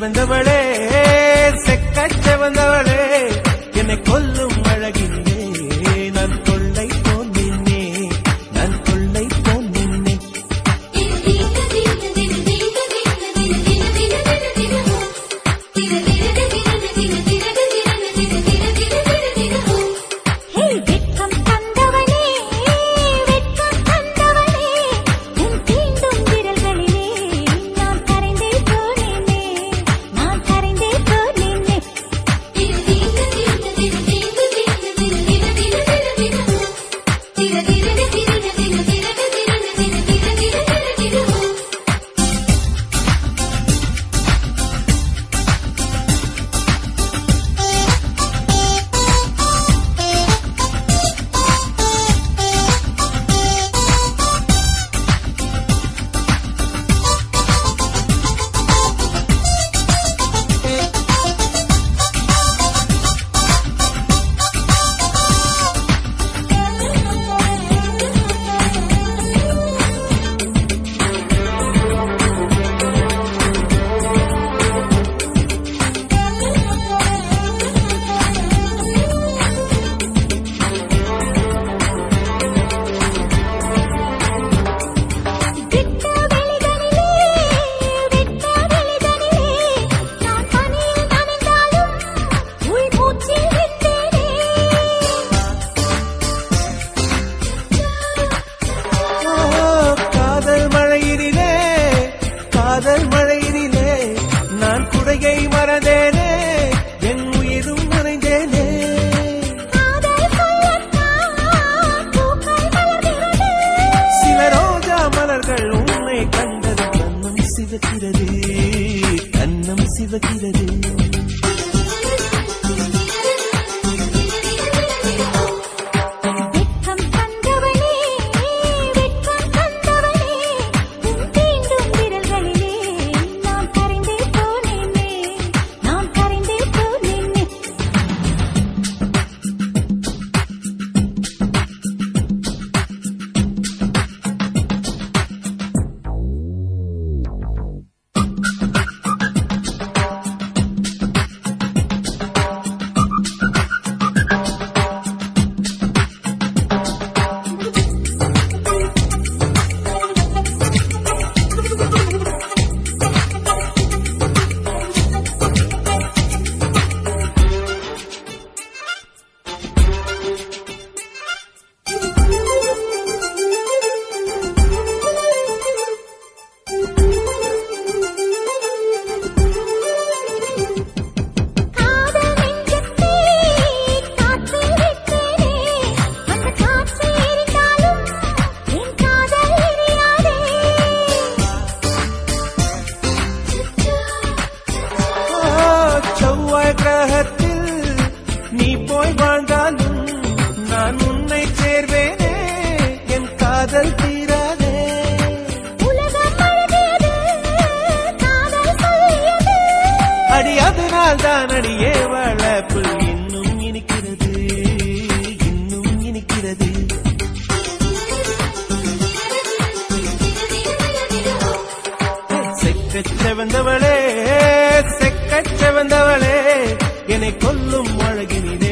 செவந்தவளே செக்கச் செவந்தவளே என்னை கொல்லும் அழகினிலே நான் கொள்ளை போல் நின்னே நான் கொள்ளை போல் நின்னே ஹே வெட்கம் தந்தவனே வெட்கம் தந்தவனே உன் தீண்டும் விரல்களிலே நான் கரைந்தே போனேனே நான் கரைந்தே போனேனே விட்ட வெளிதனிலே விட்ட வெளிதனிலே நான் பனியில் நனைந்தாலும் உள் மூச்சில் விட்டேனே ஓ, காதல் மழையினிலே காதல் மழையினிலே நான் குடையை மறந்தேனே என் உயிரும் நனைந்தேனே காதல் சொல்லத்தான் பூக்கள் மலர்கிறது சில ரோஜா மலர்கள் உன்னை கண்டது கண்ணம் சிவக்கிறது கண்ணம் சிவக்கிறது வெட்கம் தந்தவனே வெட்கம் தந்தவனே உன் தீண்டும் விரல்களிலே நான் கரைந்தே போனேனே நான் கரைந்தே போனேனே காதல் நெஞ்சத்தை காற்றில் விட்டேனே அந்த காற்று எரிந்தாலும் என் காதல் எரியாதே ஓ, செவ்வாய் கிரகத்தில் நீ போய் வாழ்ந்தாலும் நான் உன்னை சேர்வேனே என் காதல் தீராதே உலகம் அழகியது காதல் சொல்லியது அடி அதனால் தான் அடியே வளர்ப்பு இன்னும் இனிக்கிறது இன்னும் இனிக்கிறது செக்கச் செவந்தவளே செக்கச் செவந்தவளே என்னை கொல்லும் அழகினிலே